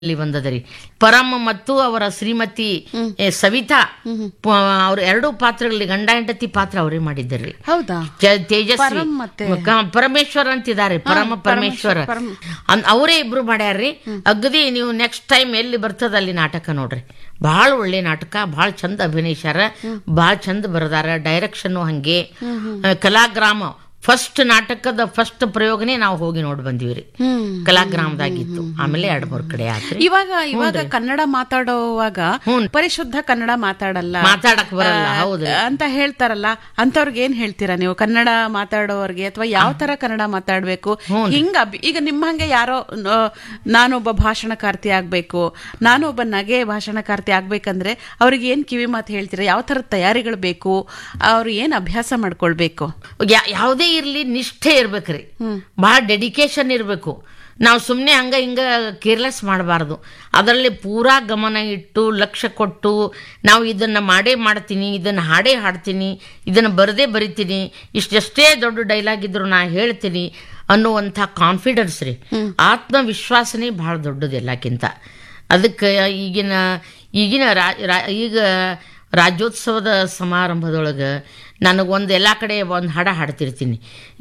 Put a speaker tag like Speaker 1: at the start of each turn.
Speaker 1: ಇಲ್ಲಿ ಬಂದದರಿ ಪರಮ ಮತ್ತು ಅವರ ಶ್ರೀಮತಿ ಎ, ಸವಿತಾ ಪ- ಅವ್ರ ಎರಡೂ ಪಾತ್ರಗಳಲ್ಲಿ ಗಂಡ ಹೆಂಡತಿ ಪಾತ್ರ ಅವರೇ ಮಾಡಿದ್ದರಿ
Speaker 2: ಹೌದಾ
Speaker 1: ಜ- ತೇಜಸ್ವಿ
Speaker 2: ಪರಮ್ ಮತ್ತೆ-
Speaker 1: ಕ- ಪರಮೇಶ್ವರ್ ಅಂತಿದ್ದಾರೆ ಪರಮ ಪರಮೇಶ್ವರ
Speaker 2: ಪರಮ-
Speaker 1: ಅನ್- ಅವರೇ ಇಬ್ರು ಮಾಡ್ಯಾರ್ರಿ ಅಗದಿ ನೀವು ನೆಕ್ಸ್ಟ್ ಟೈಮ್ ಎಲ್ಲಿ ಬರ್ತದ ಅಲ್ಲಿ ನಾಟಕ ನೋಡ್ರಿ ಬಹಳ ಒಳ್ಳೆ ನಾಟಕ ಬಹಳ ಚಂದ ಅಭಿನಯಿಸ್ಯಾರ ಬಹಳ ಚಂದ ಬರದಾರ ಡೈರೆಕ್ಷನ್ ಹಂಗೆ ಆ, ಕಲಾಗ್ರಾಮ ಫಸ್ಟ್ ನಾಟಕದ ಫಸ್ಟ್ ಪ್ರಯೋಗನೇ ನಾವು ಹೋಗಿ ನೋಡಿ ಬಂದಿವ್ರಿ
Speaker 2: ಹ್ಮ್
Speaker 1: ಕಲಾಗ್ರಾಮದಾಗಿತ್ತು ಆಮೇಲೆ ಎರಡ್ ಮೂರ್ ಕಡೆ ಆತ್ರಿ
Speaker 2: ಇವಾಗ ಇವಾಗ ಕನ್ನಡ ಮಾತಾಡೋವಾಗ
Speaker 1: ಹ್ಞೂ.
Speaker 2: ಪರಿಶುದ್ಧ ಕನ್ನಡ ಮಾತಾಡಲ್ಲ
Speaker 1: ಮಾತಾಡಕ್ ಬರಲ್ಲ
Speaker 2: ಆ,
Speaker 1: ಹೌದು
Speaker 2: ಅಂತ ಹೇಳ್ತಾರಲ್ಲ ಅಂತವ್ರಿಗೆ ಏನ್ ಹೇಳ್ತೀರಾ ನೀವು ಕನ್ನಡ ಮಾತಾಡೋರ್ಗೆ ಅಥವಾ ಯಾವ ತರ ಕನ್ನಡ ಮಾತಾಡ್ಬೇಕು ಹಿಂಗ ಅಭಿ- ಈಗ ನಿಮ್ಮಂಗೆ ಯಾರೋ ಆ, ನಾನೊಬ್ಬ ಭಾಷಣಕಾರ್ತಿ ಆಗ್ಬೇಕು ನಾನೊಬ್ಬ ನಗೆ ಭಾಷಣಕಾರ್ತಿ ಆಗ್ಬೇಕಂದ್ರೆ ಅವ್ರಿಗೆ ಏನ್ ಕಿವಿ ಮಾತು ಹೇಳ್ತೀರಾ ಯಾವ ತರದ ತಯಾರಿಗಳು ಬೇಕು ಅವ್ರು ಏನ್ ಅಭ್ಯಾಸ ಮಾಡ್ಕೊಳ್ಬೇಕು
Speaker 1: ಯಾ- ಯಾವುದೇ ಇರ್ಲಿ ನಿಷ್ಠೆ ಇರ್ಬೇಕ್ರಿ ಬಹಳ ಡೆಡಿಕೇಶನ್ ಇರಬೇಕು ನಾವು ಸುಮ್ಮನೆ ಹಂಗ ಹಿಂಗ ಕೇರ್ಲೆಸ್ ಮಾಡಬಾರ್ದು ಅದರಲ್ಲಿ ಪೂರಾ ಗಮನ ಇಟ್ಟು ಲಕ್ಷ್ಯ ಕೊಟ್ಟು ನಾವು ಇದನ್ನ ಮಾಡೇ ಮಾಡ್ತೀನಿ ಇದನ್ನ ಹಾಡೇ ಹಾಡ್ತೀನಿ ಇದನ್ನ ಬರದೇ ಬರಿತೀನಿ ಇಷ್ಟೆಷ್ಟೇ ದೊಡ್ಡ ಡೈಲಾಗ್ ಇದ್ರು ನಾ ಹೇಳ್ತೀನಿ ಅನ್ನುವಂಥ ಕಾನ್ಫಿಡೆನ್ಸ್ ರೀ ಆತ್ಮವಿಶ್ವಾಸನೇ ಬಹಳ ದೊಡ್ಡದು ಎಲ್ಲಕ್ಕಿಂತ ಅದಕ್ಕೆ ಈಗಿನ ಈಗಿನ ರಾ- ರಾ- ಈಗ ರಾಜ್ಯೋತ್ಸವದ ಸಮಾರಂಭದೊಳಗೆ ನನಗೊಂದು ಎಲ್ಲ ಕಡೆ ಒಂದು ಹಾಡ ಹಾಡ್ತಿರ್ತೀನಿ